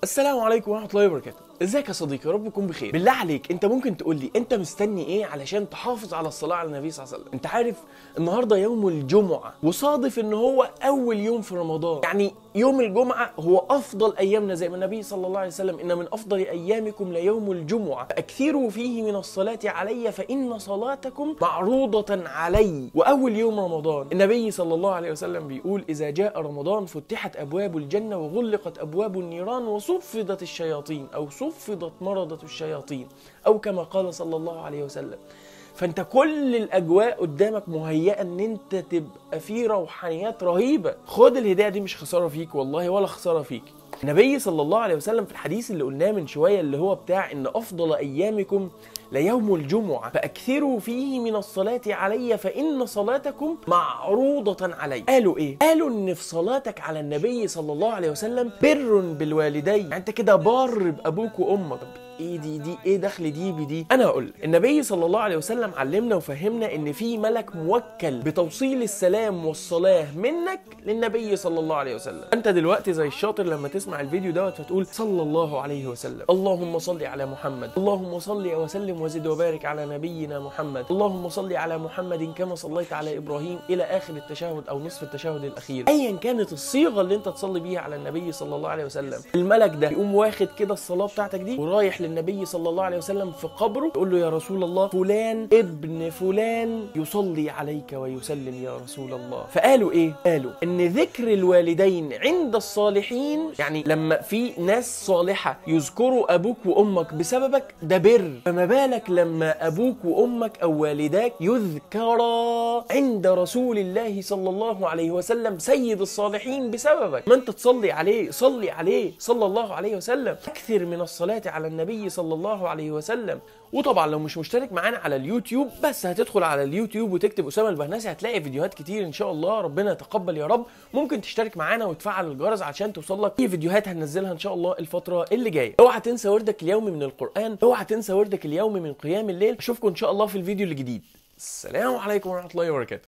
السلام عليكم ورحمه الله وبركاته ازيك يا صديقي يا رب تكون بخير بالله عليك انت ممكن تقول لي انت مستني ايه علشان تحافظ على الصلاه على النبي صلى الله عليه وسلم انت عارف النهارده يوم الجمعه وصادف ان هو اول يوم في رمضان يعني يوم الجمعه هو افضل ايامنا زي ما النبي صلى الله عليه وسلم ان من افضل ايامكم ليوم الجمعه فاكثروا فيه من الصلاه علي فان صلاتكم معروضه علي واول يوم رمضان النبي صلى الله عليه وسلم بيقول اذا جاء رمضان فتحت ابواب الجنه وغلقت ابواب النيران وصفدت الشياطين او صفدت مرضة الشياطين او كما قال صلى الله عليه وسلم فانت كل الاجواء قدامك مهيئه ان انت تبقى في روحانيات رهيبه خد الهدايه دي مش خساره فيك والله ولا خساره فيك النبي صلى الله عليه وسلم في الحديث اللي قلناه من شويه اللي هو بتاع ان افضل ايامكم ليوم الجمعه فاكثروا فيه من الصلاه علي فان صلاتكم معروضه علي قالوا ايه قالوا ان في صلاتك على النبي صلى الله عليه وسلم بر بالوالدين يعني انت كده بار بابوك وامك ايه دي دي ايه دخل دي بدي انا اقول النبي صلى الله عليه وسلم علمنا وفهمنا ان في ملك موكل بتوصيل السلام والصلاه منك للنبي صلى الله عليه وسلم انت دلوقتي زي الشاطر لما تسمع الفيديو دوت فتقول صلى الله عليه وسلم اللهم صل على محمد اللهم صل وسلم وزد وبارك على نبينا محمد اللهم صل على محمد كما صليت على ابراهيم الى اخر التشهد او نصف التشهد الاخير ايا كانت الصيغه اللي انت تصلي بيها على النبي صلى الله عليه وسلم الملك ده يقوم واخد كده الصلاه بتاعتك دي ورايح للنبي صلى الله عليه وسلم في قبره يقول له يا رسول الله فلان ابن فلان يصلي عليك ويسلم يا رسول الله فقالوا ايه قالوا ان ذكر الوالدين عند الصالحين يعني لما في ناس صالحه يذكروا ابوك وامك بسببك ده بر فما بالك لما ابوك وامك او والداك يذكرا عند رسول الله صلى الله عليه وسلم سيد الصالحين بسببك ما انت تصلي عليه صلي عليه صلى الله عليه وسلم اكثر من الصلاه على النبي صلى الله عليه وسلم وطبعا لو مش مشترك معانا على اليوتيوب بس هتدخل على اليوتيوب وتكتب اسامه البهنسي هتلاقي فيديوهات كتير ان شاء الله ربنا يتقبل يا رب ممكن تشترك معانا وتفعل الجرس عشان توصلك في فيديوهات هننزلها ان شاء الله الفتره اللي جايه اوعى تنسى وردك اليومي من القران اوعى تنسى وردك اليومي من قيام الليل اشوفكم ان شاء الله في الفيديو الجديد السلام عليكم ورحمه الله وبركاته